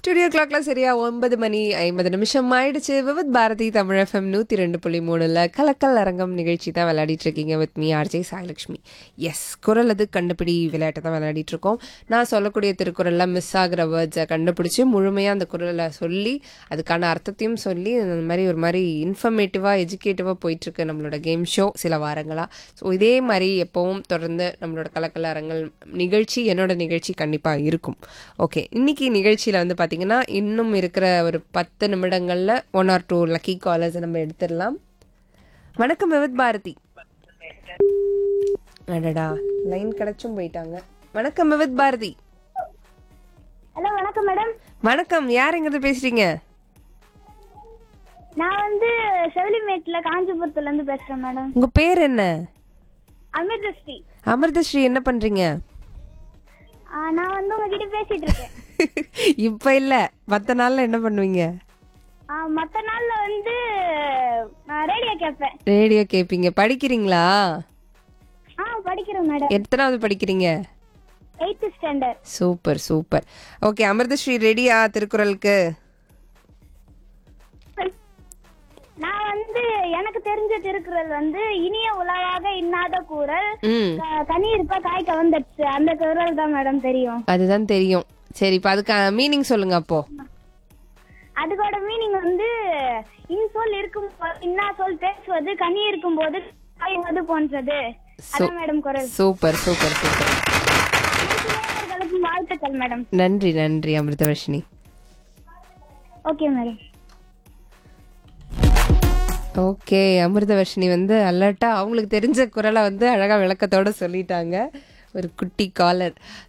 studio கிளாக்ல சரியா ஒன்பது மணி ஐம்பது நிமிஷம் ஆயிடுச்சு விவித் பாரதி தமிழ் எஃப்எம் நூற்றி ரெண்டு புள்ளி மூணுல கலக்கல் அரங்கம் நிகழ்ச்சி தான் விளையாடிட்டு இருக்கீங்க with me RJ Sayalakshmi S குரல் அது கண்டுபிடி விளையாட்டை தான் விளையாடிட்டு இருக்கோம் நான் சொல்லக்கூடிய திருக்குறளில் மிஸ் ஆகிற வேர்ட்ஸை கண்டுபிடிச்சி முழுமையாக அந்த குரலை சொல்லி அதுக்கான அர்த்தத்தையும் சொல்லி அந்த மாதிரி ஒரு மாதிரி இன்ஃபர்மேட்டிவாக எஜுகேட்டிவாக போயிட்டுருக்கு நம்மளோட கேம் ஷோ சில வாரங்களாக ஸோ இதே மாதிரி எப்பவும் தொடர்ந்து நம்மளோட கலக்கல் அரங்கள் நிகழ்ச்சி என்னோட நிகழ்ச்சி கண்டிப்பாக இருக்கும் ஓகே இன்னைக்கு நிகழ்ச்சியில் வந்து பார்த்தீங்கன்னா இன்னும் இருக்கிற ஒரு பத்து நிமிடங்களில் one or two lucky callers நம்ம எடுத்துடலாம் வணக்கம் விவித் பாரதி அடடா லைன் கிடைச்சும் போயிட்டாங்க வணக்கம் விவித் பாரதி ஹலோ வணக்கம் மேடம் வணக்கம் யார் எங்கிட்ட பேசுறீங்க நான் வந்து செவிலிமேட்ல காஞ்சிபுரத்துல இருந்து பேசுறேன் மேடம் உங்க பேர் என்ன அமிர்தஸ்ரீ அமிர்தஸ்ரீ என்ன பண்றீங்க ஆ, நான் வந்து உங்ககிட்ட பேசிட்டு இருக்கேன் இப்ப இல்ல மத்த நாள்ல என்ன பண்ணுவீங்க ஆ, மத்த நாள்ல வந்து நான் ரேடியோ கேட்பேன் ரேடியோ கேப்பீங்க படிக்கிறீங்களா ஆ படிக்கிறேன் மேடம் எத்தனாவது படிக்கிறீங்க eighth standard super super okay Amritasri ரெடியா திருக்குறளுக்கு நான் வந்து எனக்கு தெரிஞ்ச திருக்குறள் வந்து இனிய உலகாக இன்னாத கூறல் ம் க- கனி இருப்ப காய் கவர்ந்துடுச்சு அந்த குரல் தான் மேடம் தெரியும் அதுதான் தெரியும் சரி இப்போ அதுக்கான மீனிங் சொல்லுங்க அப்போ அதுக்கோட மீனிங் வந்து இன்சொல் இருக்கும் இன்னா சொல் பேசுவது கனி இருக்கும் போது காய்வது போன்றது அதான் மேடம் குரல் சூப்பர் சூப்பர் சூப்பர் நேயர்களுக்கு வாழ்த்துக்கள் மேடம் நன்றி நன்றி Amirthavarshini okay madam okay Amirthavarshini வந்து அலர்ட்டா அவங்களுக்கு தெரிஞ்ச குரலை வந்து அழகா விளக்கத்தோட சொல்லிட்டாங்க ஒரு குட்டி காலர்